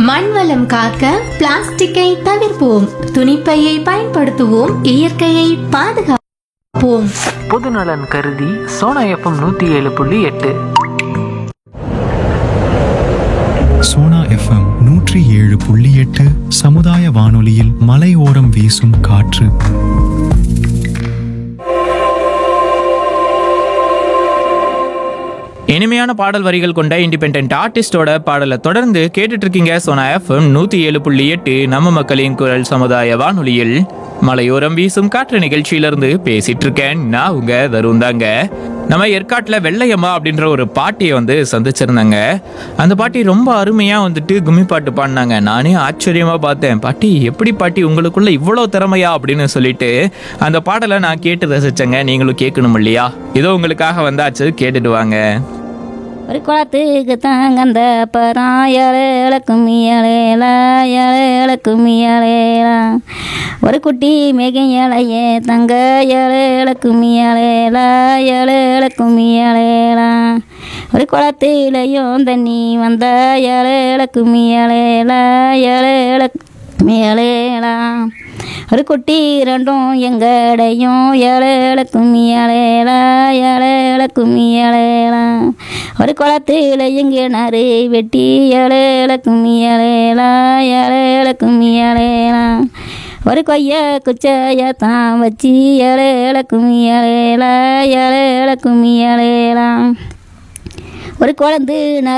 மண் வளம் காக்க பிளாஸ்டிக்கை தவிர்ப்போம் துணிப்பையை பயன்படுத்துவோம் இயற்கையை பாதுகாப்போம் பொதுநலன் கருதி சோனா எஃப்எம் நூற்றி ஏழு புள்ளி எட்டு சோனா எஃப்எம் நூற்றி ஏழு புள்ளி எட்டு சமுதாய வானொலியில் மலையோரம் வீசும் காற்று இனிமையான பாடல் வரிகள் கொண்ட இண்டிபெண்ட் ஆர்டிஸ்டோட பாடலை தொடர்ந்து கேட்டுட்டு இருக்கீங்க சோனா எஃப்எம் நூற்றி ஏழு புள்ளி எட்டு நம்ம மக்களின் குரல் சமுதாய வானொலியில் மலையோரம் வீசும் காற்று நிகழ்ச்சியிலிருந்து பேசிட்டு இருக்கேன் நான் உங்க தருண் தாங்க நம்ம ஏற்காட்டில் வெள்ளையம்மா அப்படின்ற ஒரு பாட்டியை வந்து சந்திச்சிருந்தாங்க அந்த பாட்டி ரொம்ப அருமையாக வந்துட்டு கும்மி பாட்டு பாடினாங்க நானே ஆச்சரியமாக பார்த்தேன் பாட்டி எப்படி பாட்டி உங்களுக்குள்ள இவ்வளோ திறமையா அப்படின்னு சொல்லிட்டு அந்த பாடலை நான் கேட்டு ரசிச்சேங்க நீங்களும் கேட்கணும் இல்லையா இதோ உங்களுக்காக வந்தாச்சு கேட்டுட்டு வாங்க ஒரு குளத்துக்கு தாங்கந்த பரம் ஏழேல கும்மி ஏழேலா ஏழேல கும்மி ஏழேலா ஒரு குட்டி மேகம் ஏழையே தங்க ஏழேல கும்மி ஏழேலா ஏழேல கும்மி ஏழேலா ஒரு குளத்திலையும் தண்ணி வந்த ஏழேல கும்மி ஏழேலா ஏழேல கும்மி ஏழேலா ஒரு குட்டி ரெண்டும் எங்கடையும் ஏழேல கும்மி ஏழேலா ஏழேல கும்மி ஏழேலா ஒரு குளத்தில் எங்கிணறு வெட்டி ஏழேல கும்மி ஏழேலா ஏழேல கும்மி ஏழேலா ஒரு கொய்ய குச்சைய தான் வச்சு ஏழேல கும்மி ஏழேலா ஏழேல கும்மி ஏழேலா ஒரு குழந்து